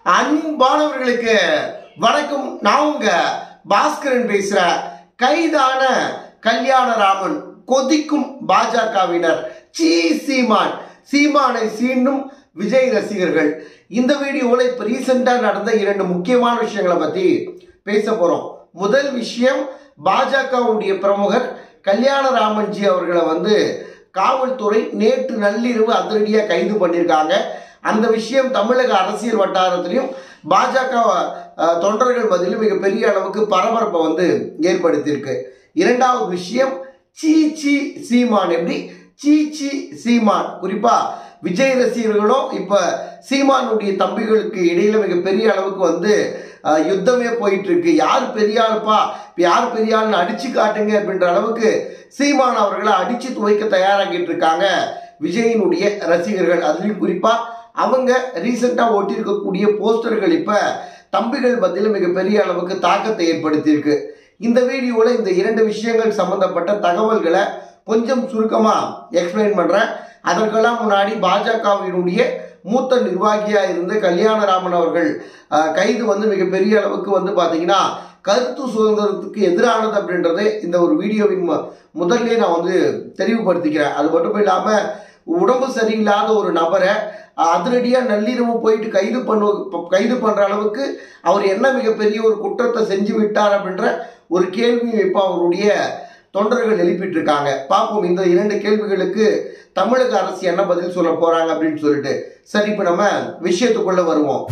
அன்பானவர்களுக்கு வணக்கம் நான் உங்க பாஸ்கரன் பேசுற கைதான கல்யாணராமன் கொதிக்கும் பாஜகவினர் சீ சீமான் சீமானை சீண்டும் விஜய் ரசிகர்கள் இந்த வீடியோவில் இப்போ ரீசெண்டாக நடந்த இரண்டு முக்கியமான விஷயங்களை பற்றி பேச போகிறோம் முதல் விஷயம் பாஜகவுடைய பிரமுகர் கல்யாணராமன்ஜி அவர்களை வந்து காவல்துறை நேற்று நள்ளிரவு அதிரடியாக கைது பண்ணியிருக்காங்க அந்த விஷயம் தமிழக அரசியல் வட்டாரத்திலையும் பாஜக அஹ், தொண்டர்கள் மத்தியிலும் மிகப்பெரிய அளவுக்கு பரபரப்பை வந்து ஏற்படுத்தியிருக்கு இரண்டாவது விஷயம் சீ சீ சீமான் எப்படி சீ சீ சீமான் குறிப்பா விஜய் ரசிகர்களும் இப்ப சீமானுடைய தம்பிகளுக்கு இடையில மிகப்பெரிய அளவுக்கு வந்து அஹ், யுத்தமே போயிட்டு இருக்கு யார் பெரிய ஆளுப்பா இப்ப யார் பெரிய ஆளுன்னு அடிச்சு காட்டுங்க அப்படின்ற அளவுக்கு சீமான் அவர்களை அடிச்சு துவைக்க தயாராகிட்டு இருக்காங்க விஜயினுடைய ரசிகர்கள் அதுலயும் குறிப்பா அவங்க ரீசெண்டாக ஒட்டியிருக்கக்கூடிய போஸ்டர்கள் இப்போ தம்பிகள் மத்தியில் மிகப்பெரிய அளவுக்கு தாக்கத்தை ஏற்படுத்தியிருக்கு இந்த வீடியோவில் இந்த இரண்டு விஷயங்கள் சம்பந்தப்பட்ட தகவல்களை கொஞ்சம் சுருக்கமாக எக்ஸ்பிளைன் பண்ணுறேன் அதற்கெல்லாம் முன்னாடி பாஜகவினுடைய மூத்த நிர்வாகியாக இருந்த கல்யாணராமன் அவர்கள் அஹ், கைது வந்து மிகப்பெரிய அளவுக்கு வந்து பார்த்தீங்கன்னா கருத்து சுதந்திரத்துக்கு எதிரானது அப்படின்றத இந்த ஒரு வீடியோவின் மு- முதல்லே நான் வந்து தெளிவுபடுத்திக்கிறேன் அது மட்டும் இல்லாமல் உடம்பு சரியில்லாத ஒரு நபரை அதிரடியாக நள்ளிரவு போயிட்டு கைது பண்ணு கைது பண்ணுற அளவுக்கு அவர் என்ன மிகப்பெரிய ஒரு குற்றத்தை செஞ்சு விட்டார் அப்படின்ற ஒரு கேள்வியும் இப்போ அவருடைய தொண்டர்கள் எழுப்பிட்டு இருக்காங்க பார்ப்போம் இந்த இரண்டு கேள்விகளுக்கு தமிழக அரசு என்ன பதில் சொல்ல போறாங்க அப்படின்னு சொல்லிட்டு சரி இப்போ நம்ம விஷயத்துக்குள்ள வருவோம்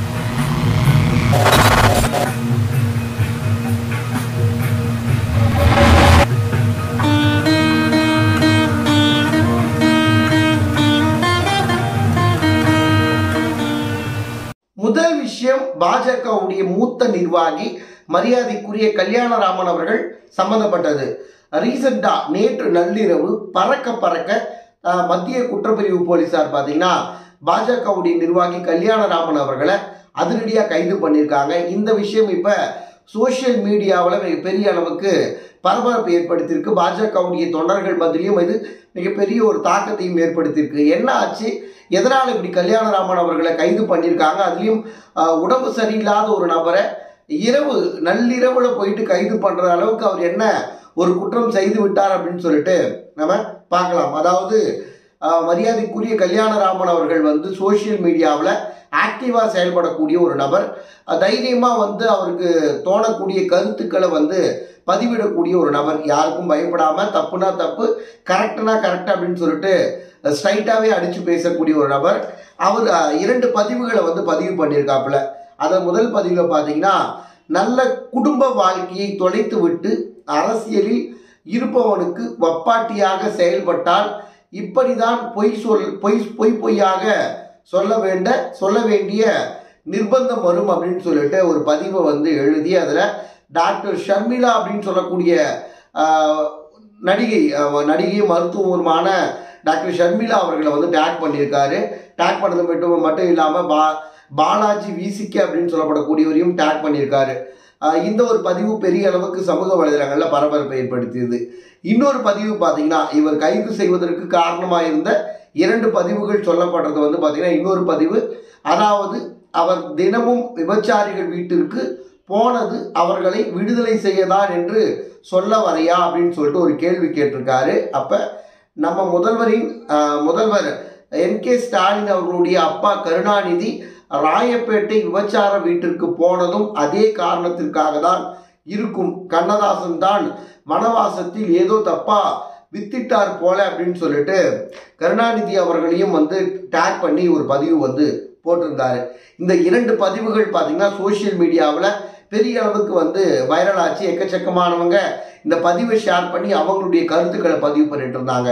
முதல் விஷயம் பாஜகவுடைய மூத்த நிர்வாகி மரியாதைக்குரிய கல்யாணராமன் அவர்கள் சம்பந்தப்பட்டது ரீசெண்டா நேற்று நள்ளிரவு பறக்க பறக்க அஹ், மத்திய குற்றப்பிரிவு போலீசார் பார்த்தீங்கன்னா பாஜகவுடைய நிர்வாகி கல்யாணராமன் அவர்களை அதிரடியாக கைது பண்ணியிருக்காங்க இந்த விஷயம் இப்போ சோஷியல் மீடியாவில் மிகப்பெரிய அளவுக்கு பரபரப்பு ஏற்படுத்தியிருக்கு பாஜகவுடைய தொண்டர்கள் மத்தியிலும் இது மிகப்பெரிய ஒரு தாக்கத்தையும் ஏற்படுத்தியிருக்கு என்ன ஆச்சு எதனால் இப்படி கல்யாணராமன் அவர்களை கைது பண்ணியிருக்காங்க அதுலேயும் ஆஹ், உடம்பு சரியில்லாத ஒரு நபரை இரவு நள்ளிரவுல போயிட்டு கைது பண்ற அளவுக்கு அவர் என்ன ஒரு குற்றம் செய்து விட்டார் அப்படின்னு சொல்லிட்டு நம்ம பார்க்கலாம் அதாவது ஆஹ், மரியாதைக்குரிய கல்யாணராமன் அவர்கள் வந்து சோஷியல் மீடியாவில் ஆக்டிவாக செயல்படக்கூடிய ஒரு நபர் அஹ், தைரியமா வந்து அவருக்கு தோணக்கூடிய கருத்துக்களை வந்து பதிவிடக்கூடிய ஒரு நபர் யாருக்கும் பயப்படாம தப்புனா தப்பு கரெக்டுனா கரெக்ட் அப்படின்னு சொல்லிட்டு ஸ்ட்ரைட்டாகவே அடித்து பேசக்கூடிய ஒரு நபர் அவர் அஹ், இரண்டு பதிவுகளை வந்து பதிவு பண்ணியிருக்காப்புல அதன் முதல் பதிவில் பார்த்தீங்கன்னா நல்ல குடும்ப வாழ்க்கையை தொலைத்து விட்டு அரசியலில் இருப்பவனுக்கு வப்பாட்டியாக செயல்பட்டால் இப்படிதான் பொய் சொல் பொய் பொய் பொய்யாக சொல்ல வேண்ட சொல்ல வேண்டிய நிர்பந்தம் வரும் அப்படின்னு சொல்லிட்டு ஒரு பதிவை வந்து எழுதி அதில் டாக்டர் ஷர்மிளா அப்படின்னு சொல்லக்கூடிய ஆஹ், நடிகை ஆஹ், நடிகை மருத்துவருமான டாக்டர் ஷர்மிளா அவர்களை வந்து டேக் பண்ணியிருக்காரு டேக் பண்ணது மட்டும் மட்டும் இல்லாமல் பா பாலாஜி விசிகே அப்படின்னு சொல்லப்படக்கூடியவரையும் டேக் பண்ணியிருக்காரு ஆஹ் இந்த ஒரு பதிவு பெரிய அளவுக்கு சமூக வலைதளங்களில் பரபரப்பை ஏற்படுத்தியது இன்னொரு பதிவு பார்த்தீங்கன்னா இவர் கைது செய்வதற்கு காரணமாக இருந்த இரண்டு பதிவுகள் சொல்லப்படுறது வந்து பார்த்தீங்கன்னா இன்னொரு பதிவு அதாவது அவர் தினமும் விபச்சாரிகள் வீட்டிற்கு போனது அவர்களை விடுதலை செய்யதான் என்று சொல்ல வரையா அப்படின்னு சொல்லிட்டு ஒரு கேள்வி கேட்டிருக்காரு அப்போ நம்ம முதல்வரின் ஆஹ், முதல்வர் என் கே ஸ்டாலின் அவர்களுடைய அப்பா கருணாநிதி ராயப்பேட்டை விபச்சார வீட்டிற்கு போனதும் அதே காரணத்திற்காக தான் இருக்கும் கண்ணதாசன் தான் வனவாசத்தில் ஏதோ தப்பா வித்திட்டார் போல அப்படின்னு சொல்லிட்டு கருணாநிதி அவர்களையும் வந்து டேக் பண்ணி ஒரு பதிவு வந்து போட்டிருந்தாரு இந்த இரண்டு பதிவுகள் பார்த்தீங்கன்னா சோஷியல் மீடியாவில் பெரிய அளவுக்கு வந்து வைரல் ஆச்சு எக்கச்சக்கமானவங்க இந்த பதிவை ஷேர் பண்ணி அவங்களுடைய கருத்துக்களை பதிவு பண்ணிட்டு இருந்தாங்க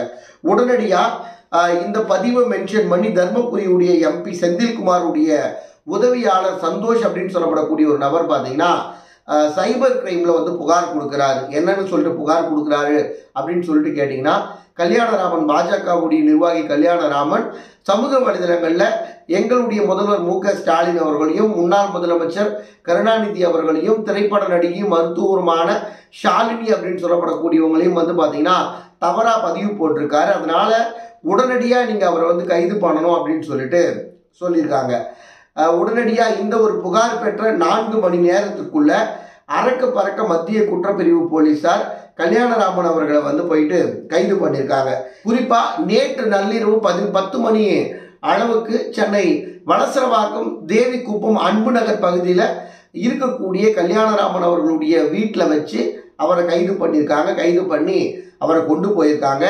உடனடியாக இந்த பதிவை மென்ஷன் பண்ணி தர்மபுரியுடைய எம்பி செந்தில்குமாருடைய உதவியாளர் சந்தோஷ் அப்படின்னு சொல்லப்படக்கூடிய ஒரு நபர் பார்த்தீங்கன்னா அஹ், சைபர் கிரைமில் வந்து புகார் கொடுக்குறாரு என்னன்னு சொல்லிட்டு புகார் கொடுக்குறாரு அப்படின்னு சொல்லிட்டு கேட்டிங்கன்னா கல்யாணராமன் பாஜகவுடைய நிர்வாகி கல்யாணராமன் சமூக வலைதளங்களில் எங்களுடைய முதல்வர் மு க ஸ்டாலின் அவர்களையும் முன்னாள் முதலமைச்சர் கருணாநிதி அவர்களையும் திரைப்பட நடிகையும் மருத்துவருமான ஷாலினி அப்படின்னு சொல்லப்படக்கூடியவங்களையும் வந்து பார்த்தீங்கன்னா தவறாக பதிவு போட்டிருக்காரு அதனால உடனடியாக நீங்கள் அவரை வந்து கைது பண்ணணும் அப்படின்னு சொல்லிட்டு சொல்லியிருக்காங்க அஹ், உடனடியா இந்த ஒரு புகார் பெற்ற நான்கு மணி நேரத்துக்குள்ள அறக்க பறக்க மத்திய குற்றப்பிரிவு போலீசார் கல்யாணராமன் அவர்களை வந்து போயிட்டு கைது பண்ணியிருக்காங்க குறிப்பா நேற்று நள்ளிரவு பதி பத்து மணி அளவுக்கு சென்னை வளசரவாக்கம் தேவிக்குப்பம் அன்பு நகர் பகுதியில் இருக்கக்கூடிய கல்யாணராமன் அவர்களுடைய வீட்டில் வச்சு அவரை கைது பண்ணியிருக்காங்க கைது பண்ணி அவரை கொண்டு போயிருக்காங்க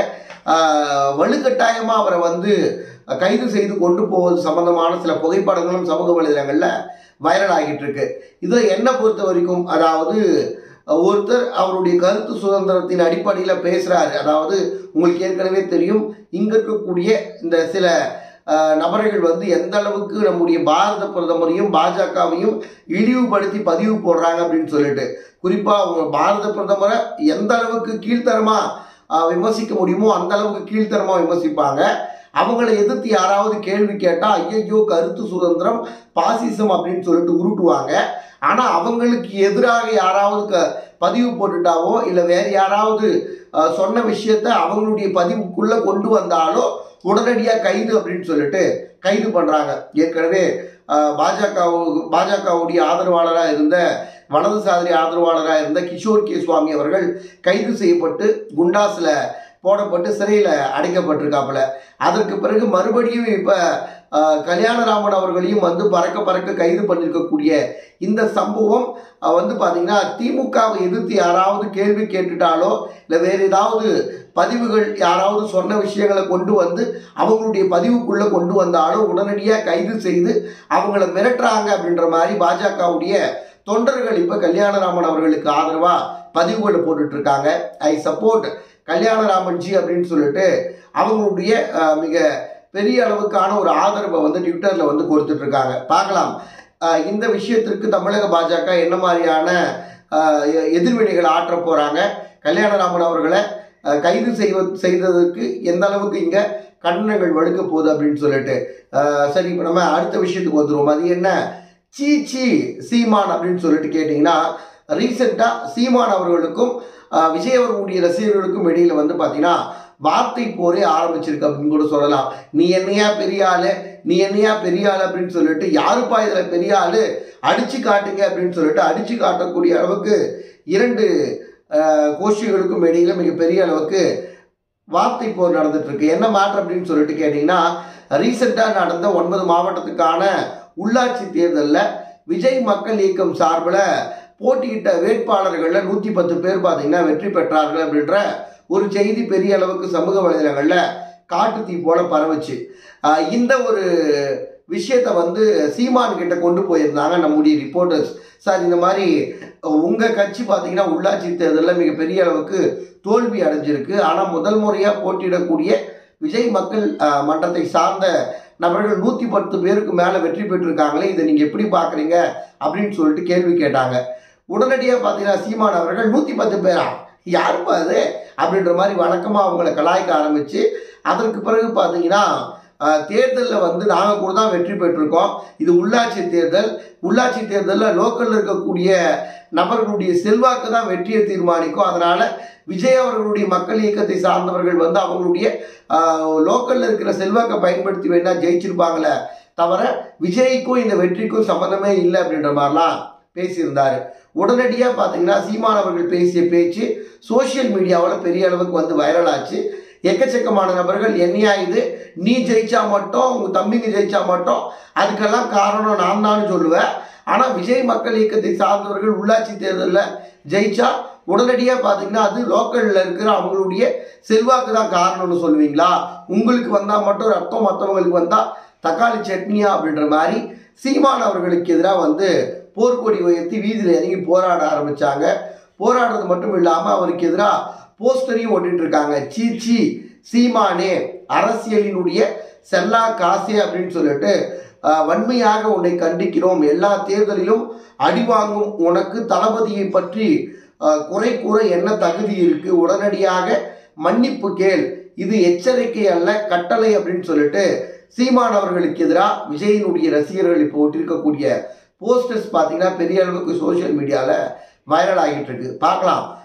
ஆஹ், வலுக்கட்டாயமாக அவரை வந்து கைது செய்து கொண்டு போவது சம்பந்தமான சில புகைப்படங்களும் சமூக வலைதளங்களில் வைரல் ஆகிட்டு இருக்கு இதில் என்ன பொறுத்த வரைக்கும் அதாவது ஒருத்தர் அவருடைய கருத்து சுதந்திரத்தின் அடிப்படையில் பேசுகிறாரு அதாவது உங்களுக்கு ஏற்கனவே தெரியும் இங்கே இருக்கக்கூடிய இந்த சில அஹ், நபர்கள் வந்து எந்த அளவுக்கு நம்முடைய பாரத பிரதமரையும் பாஜகவையும் இழிவுபடுத்தி பதிவு போடுறாங்க அப்படின்னு சொல்லிட்டு குறிப்பாக அவங்க பாரத பிரதமரை எந்த அளவுக்கு கீழ்த்தரமாக விமர்சிக்க முடியுமோ அந்த அளவுக்கு கீழ்த்தரமாக விமர்சிப்பாங்க அவங்களை எதிர்த்து யாராவது கேள்வி கேட்டால் ஐயையோ கருத்து சுதந்திரம் பாசிசம் அப்படின்னு சொல்லிட்டு உருட்டுவாங்க ஆனால் அவங்களுக்கு எதிராக யாராவது க பதிவு போட்டுட்டாவோ இல்லை வேறு யாராவது அஹ், சொன்ன விஷயத்த அவங்களுடைய பதிவுக்குள்ளே கொண்டு வந்தாலோ உடனடியாக கைது அப்படின்னு சொல்லிட்டு கைது பண்ணுறாங்க ஏற்கனவே அஹ், பாஜக பாஜகவுடைய ஆதரவாளராக இருந்த வலதுசாரி ஆதரவாளராக இருந்த கிஷோர் கே சுவாமி அவர்கள் கைது செய்யப்பட்டு குண்டாஸில் போடப்பட்டு சிறையில் அடைக்கப்பட்டிருக்காப்புல அதற்கு பிறகு மறுபடியும் இப்போ கல்யாணராமன் அவர்களையும் வந்து பறக்க பறக்க கைது பண்ணியிருக்கக்கூடிய இந்த சம்பவம் அஹ், வந்து பார்த்தீங்கன்னா திமுகவை எதிர்த்து யாராவது கேள்வி கேட்டுட்டாலோ இல்லை வேறு ஏதாவது பதிவுகள் யாராவது சொன்ன விஷயங்களை கொண்டு வந்து அவங்களுடைய பதிவுக்குள்ளே கொண்டு வந்தாலும் உடனடியாக கைது செய்து அவங்கள மிரட்டுறாங்க அப்படின்ற மாதிரி பாஜகவுடைய தொண்டர்கள் இப்போ கல்யாணராமன் அவர்களுக்கு ஆதரவாக பதிவுகளை போட்டுட்டு இருக்காங்க ஐ சப்போர்ட் கல்யாணராமன் ஜி அப்படின்னு சொல்லிட்டு அவங்களுடைய அஹ், மிக பெரிய அளவுக்கான ஒரு ஆதரவை வந்து ட்விட்டரில் வந்து கொடுத்துட்டு இருக்காங்க பார்க்கலாம் அஹ், இந்த விஷயத்திற்கு தமிழக பாஜக என்ன மாதிரியான அஹ், எ- எதிர்வினைகளை ஆற்ற போகிறாங்க கல்யாணராமன் அவர்களை அஹ், கைது செய்வ செய்ததற்கு எந்த அளவுக்கு இங்கே கண்டனங்கள் வழுக்க போகுது அப்படின்னு சொல்லிட்டு அஹ், சரி இப்போ நம்ம அடுத்த விஷயத்துக்கு வந்துருவோம் அது என்ன சீ சீ சீமான் அப்படின்னு சொல்லிட்டு கேட்டிங்கன்னா ரீசெண்டாக சீமான் அவர்களுக்கும் அஹ், விஜய் அவர்களுடைய ரசிகர்களுக்கும் இடையில வந்து பார்த்தீங்கன்னா வார்த்தை போரே ஆரம்பிச்சிருக்கு அப்படின்னு கூட சொல்லலாம் நீ என்னையா பெரிய ஆளு நீ என்னையா பெரிய ஆளு அப்படின்னு சொல்லிட்டு யாருப்பா இதில் பெரிய ஆளு அடிச்சு காட்டுங்க அப்படின்னு சொல்லிட்டு அடிச்சு காட்டக்கூடிய அளவுக்கு இரண்டு அஹ், கோஷ்டிகளுக்கும் இடையில மிகப்பெரிய அளவுக்கு வார்த்தை போர் நடந்துட்டு இருக்கு என்ன மாற்றம் அப்படின்னு சொல்லிட்டு கேட்டிங்கன்னா ரீசெண்டாக நடந்த ஒன்பது மாவட்டத்துக்கான உள்ளாட்சி தேர்தலில் விஜய் மக்கள் இயக்கம் சார்பில் போட்டியிட்ட வேட்பாளர்களில் நூற்றி பத்து பேர் பார்த்தீங்கன்னா வெற்றி பெற்றார்கள் அப்படின்ற ஒரு செய்தி பெரிய அளவுக்கு சமூக வலைதளங்களில் காட்டு தீ போல பரவுச்சு ஆஹ் இந்த ஒரு விஷயத்தை வந்து சீமான் கிட்ட கொண்டு போயிருந்தாங்க நம்முடைய ரிப்போர்ட்டர்ஸ் சார் இந்த மாதிரி உங்கள் கட்சி பார்த்தீங்கன்னா உள்ளாட்சி தேர்தலில் மிகப்பெரிய அளவுக்கு தோல்வி அடைஞ்சிருக்கு ஆனால் முதல் முறையாக போட்டியிடக்கூடிய விஜய் மக்கள் ஆஹ், மன்றத்தை சார்ந்த நபர்கள் நூற்றி பத்து பேருக்கு மேலே வெற்றி பெற்றிருக்காங்களே இதை நீங்கள் எப்படி பார்க்குறீங்க அப்படின்னு சொல்லிட்டு கேள்வி கேட்டாங்க உடனடியாக பார்த்தீங்கன்னா சீமான் அவர்கள் நூற்றி பத்து பேரா யாருப்பா அது அப்படின்ற மாதிரி வழக்கமாக அவங்கள கலாய்க்க ஆரம்பித்து அதற்கு பிறகு பார்த்தீங்கன்னா தேர்தலில் வந்து நாங்கள் கூட தான் வெற்றி பெற்றிருக்கோம் இது உள்ளாட்சி தேர்தல் உள்ளாட்சி தேர்தலில் லோக்கலில் இருக்கக்கூடிய நபர்களுடைய செல்வாக்கு தான் வெற்றியை தீர்மானிக்கும் அதனால் விஜய் அவர்களுடைய மக்கள் இயக்கத்தை சார்ந்தவர்கள் வந்து அவங்களுடைய லோக்கலில் இருக்கிற செல்வாக்கை பயன்படுத்தி வேணா ஜெயிச்சிருப்பாங்களே தவிர விஜய்க்கும் இந்த வெற்றிக்கும் சம்மந்தமே இல்லை அப்படின்ற மாதிரிலாம் பேசியிருந்தார் உடனடியாக பார்த்தீங்கன்னா சீமான் அவர்கள் பேசிய பேச்சு சோஷியல் மீடியாவில் பெரிய அளவுக்கு வந்து வைரல் ஆச்சு எக்கச்சக்கமான நபர்கள் என்னையா இது நீ ஜெயிச்சா மட்டும் உங்கள் தம்பிங்க ஜெயிச்சா மட்டும் அதுக்கெல்லாம் காரணம் நான் தான் சொல்லுவேன் ஆனால் விஜய் மக்கள் இயக்கத்தை சார்ந்தவர்கள் உள்ளாட்சி தேர்தலில் ஜெயிச்சா உடனடியாக பார்த்தீங்கன்னா அது லோக்கலில் இருக்கிற அவங்களுடைய செல்வாக்கு தான் காரணம்னு சொல்லுவீங்களா உங்களுக்கு வந்தால் மட்டும் ரத்தம் மற்றவங்களுக்கு வந்தால் தக்காளி சட்னியா அப்படின்ற மாதிரி சீமான் அவர்களுக்கு எதிராக வந்து போர்க்கொடி உயர்த்தி வீதியில் இறங்கி போராட ஆரம்பித்தாங்க போராடுறது மட்டும் இல்லாமல் அவருக்கு எதிராக போஸ்டரையும் ஒட்டிட்டு இருக்காங்க சீ சீ சீமானே அரசியலினுடைய செல்லா காசே அப்படின்னு சொல்லிட்டு ஆஹ், வன்மையாக உன்னை கண்டிக்கிறோம் எல்லா தேர்தலிலும் அடிவாங்கும் உனக்கு தளபதியை பற்றி ஆஹ், குறை கூற என்ன தகுதி இருக்கு உடனடியாக மன்னிப்பு கேள் இது எச்சரிக்கை அல்ல கட்டளை அப்படின்னு சொல்லிட்டு சீமான் அவர்களுக்கு எதிராக விஜயினுடைய ரசிகர்கள் இப்போ ஒட்டிருக்கக்கூடிய போஸ்டர்ஸ் பார்த்தீங்கன்னா பெரிய அளவுக்கு சோஷியல் மீடியாவில் வைரல் ஆகிட்டு இருக்கு பார்க்கலாம்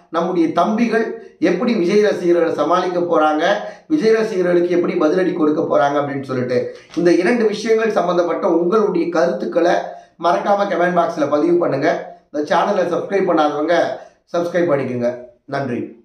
நம்முடைய தம்பிகள் எப்படி விஜய் ரசிகர்களை சமாளிக்க போறாங்க விஜய் ரசிகர்களுக்கு எப்படி பதிலடி கொடுக்க போறாங்க அப்படின்னு சொல்லிட்டு இந்த இரண்டு விஷயங்கள் சம்பந்தப்பட்ட உங்களுடைய கருத்துக்களை மறக்காம கமெண்ட் பாக்ஸ்ல பதிவு பண்ணுங்க இந்த சேனலை சப்ஸ்கிரைப் பண்ணாதவங்க சப்ஸ்கிரைப் பண்ணிக்கோங்க நன்றி